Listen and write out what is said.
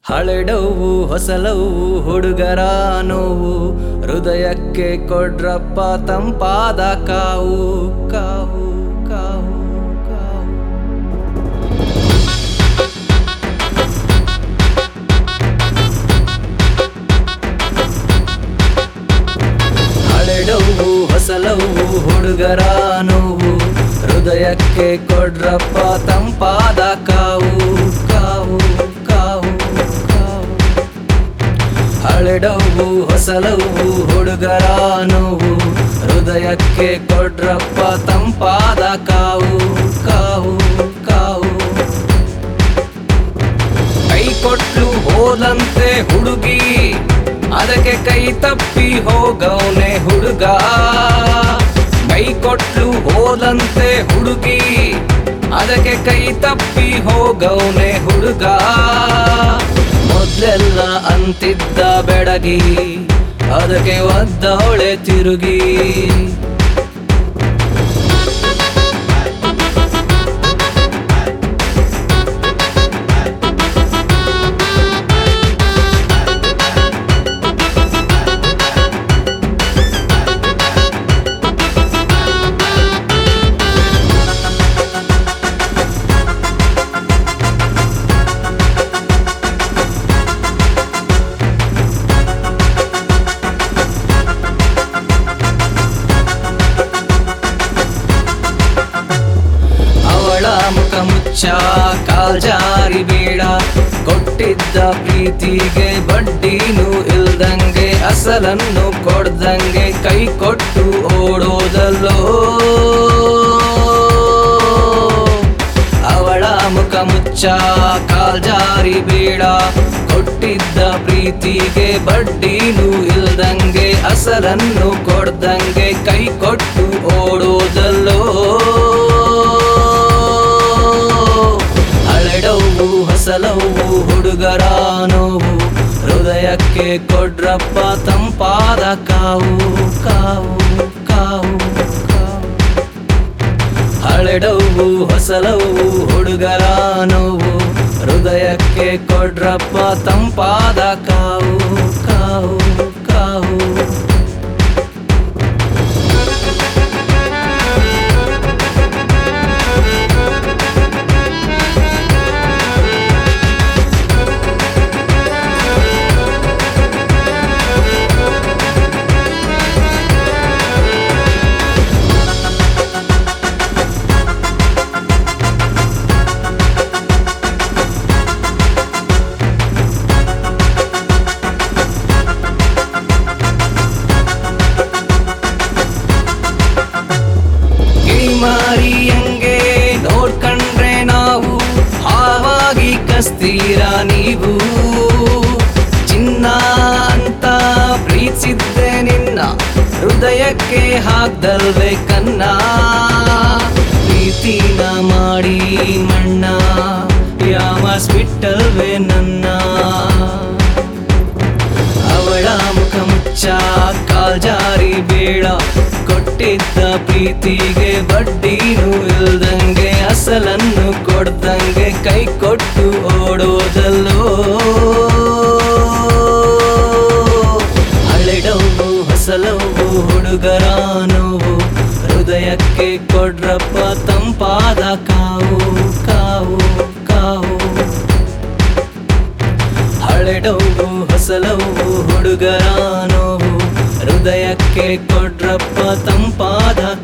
ಹಳೆಡವು ಹೊಸಲವು ಹುಡುಗರ ನೋವು ಹೃದಯಕ್ಕೆ ಕೊಡ್ರಪ್ಪ ತಂಪಾದ ಕಾವು ಕಾವು ಕಾವು ಕಾವು ಹಳೆಡವು ಹೊಸಲವು ಹುಡುಗರ ನೋವು ಹೃದಯಕ್ಕೆ ಕೊಡ್ರಪ್ಪ ತಂಪಾದ ಕಾವು ಕಾವು ಕಾವು ಕಾವು ಹಳೆಡವು ಹೊಸಲವು ಹುಡುಗರ ನೋವು ಹೃದಯಕ್ಕೆ ಕೊಡ್ರಪ್ಪ ತಂಪಾದ ಕಾವು ಕಾವು ಕಾವು ಕೈ ಕೊಟ್ಲು ಹೋದಂತೆ ಹುಡುಗಿ ಅದಕ್ಕೆ ಕೈ ತಪ್ಪಿ ಹೋಗವನೆ ಹುಡುಗ ಕೈ ಕೊಟ್ಲು ಹೋದಂತೆ ಹುಡುಗಿ ಅದಕ್ಕೆ ಕೈ ತಪ್ಪಿ ಹೋಗವನೆ ಹುಡುಗ ಮೊದ್ಲೆಲ್ಲ ಅಂತಿದ್ದ ಬೆಡಗಿ ಅದಕ್ಕೆ ಒದ್ದವಳೆ ತಿರುಗಿ ಅವಳ ಮುಖ ಮುಚ್ಚ ಕಾಲ್ಜಾರಿ ಬೇಡ ಕೊಟ್ಟಿದ್ದ ಪ್ರೀತಿಗೆ ಬಡ್ಡಿನೂ ಇಲ್ದಂಗೆ ಅಸಲನ್ನು ಕೊಡ್ದಂಗೆ ಕೈ ಕೊಟ್ಟು ಓಡೋದಲ್ಲೋ ಅವಳ ಮುಖ ಮುಚ್ಚ ಕಾಲ್ಜಾರಿ ಬೇಡ ಕೊಟ್ಟಿದ್ದ ಪ್ರೀತಿಗೆ ಬಡ್ಡಿನೂ ಇಲ್ದಂಗೆ ಅಸಲನ್ನು ಕೊಡ್ದಂಗೆ ಕೈ ಕೊಟ್ಟು ಓಡೋದಲ್ಲೋ ಹಳೆಡವು ಹೊಸಲವು ಹುಡುಗರ ನೋವು ಹೃದಯಕ್ಕೆ ಕೊಡ್ರಪ್ಪ ತಂಪಾದ ಕಾವು ಕಾವು ಕಾವು ಕಾವು ಹಳೆಡವು ಹೊಸಲವು ಹುಡುಗರ ನೋವು ಹೃದಯಕ್ಕೆ ಕೊಡ್ರಪ್ಪ ತಂಪಾದ ಕಾವು ಕಾವು ಕಾವು ಗಿಳಿಮಾರಿಯಂಗೆ ನೋಡ್ಕಂಡ್ರೆ ನಾವು ಹಾವಾಗಿ ಕಸ್ತೀರ ನೀವು ಚಿನ್ನ ಅಂತ ಪ್ರೀತಿಸಿದ್ದೆ ನಿನ್ನ ಹೃದಯಕ್ಕೆ ಹಾಕ್ದಲ್ವೇ ಕನ್ನ ಪ್ರೀತಿನ ಮಾಡಿ ಮಣ್ಣ ಯಾಮಸ್ ಬಿಟ್ಟಲ್ವೇ ನನ್ನ ಅವಳ ಮುಖ ಮುಚ್ಚ ಕಾಲ್ಜಾರಿ ಬೇಡ ಕೊಟ್ಟಿದ್ದ ಪ್ರೀತಿಗೆ ಬಡ್ಡಿನೂ ಇಲ್ದಂಗೆ ಅಸಲನ್ನು ಕೊಡ್ದಂಗೆ ಕೈ ಕೊಟ್ಟು ಓಡೋದಲ್ಲೋ ಹಳೆಡವು ಹೊಸಲವು ಹುಡುಗರ ನೋವು ಹೃದಯಕ್ಕೆ ಕೊಡ್ರಪ್ಪ ತಂಪಾದ ಕಾವು ಕಾವು ಕಾವು ಹಳೆಡವು ಹೊಸಲವು ಹುಡುಗರ ನೋವು ಹೃದಯಕ್ಕೆ ಕೊಡ್ರಪ್ಪ ತಂಪಾದ